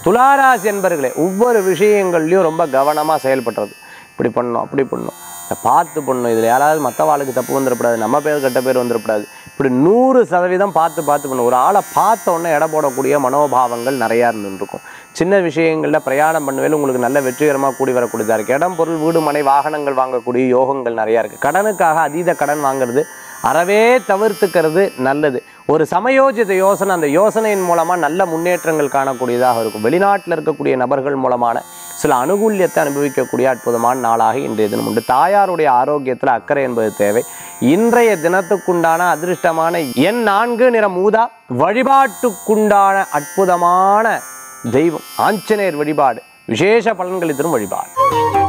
துளாராசி என்பர்களே ஒவ்வொரு விஷயங்கள்லையும் ரொம்ப கவனமாக செயல்படுறது இப்படி பண்ணணும் அப்படி பண்ணணும் இதை பார்த்து பண்ணணும் இதில் யாராவது மற்றவாளுக்கு தப்பு வந்துடக்கூடாது நம்ம பேர் கெட்ட பேர் வந்துடக்கூடாது இப்படி நூறு சதவீதம் பார்த்து பார்த்து பண்ணணும் ஒரு ஆளை பார்த்த உடனே எடை போடக்கூடிய மனோபாவங்கள் நிறையா இருந்துருக்கும் சின்ன விஷயங்களில் பிரயாணம் பண்ணுவேல உங்களுக்கு நல்ல வெற்றிகரமாக கூடி வரக்கூடியதாக இருக்குது இடம் பொருள் வீடு மனை வாகனங்கள் வாங்கக்கூடிய யோகங்கள் நிறையா இருக்குது கடனுக்காக அதீத கடன் வாங்குறது அறவே தவிர்த்துக்கிறது நல்லது ஒரு சமயோஜித யோசனை அந்த யோசனையின் மூலமாக நல்ல முன்னேற்றங்கள் காணக்கூடியதாக இருக்கும் வெளிநாட்டில் இருக்கக்கூடிய நபர்கள் மூலமான சில அனுகூல்யத்தை அனுபவிக்கக்கூடிய அற்புதமான நாளாக இன்றைய தினம் உண்டு தாயாருடைய ஆரோக்கியத்தில் அக்கறை என்பது தேவை இன்றைய தினத்துக்குண்டான அதிர்ஷ்டமான எண் நான்கு நிறம் ஊதா வழிபாட்டுக்குண்டான அற்புதமான தெய்வம் ஆஞ்சநேயர் வழிபாடு விசேஷ பலன்களை தரும் வழிபாடு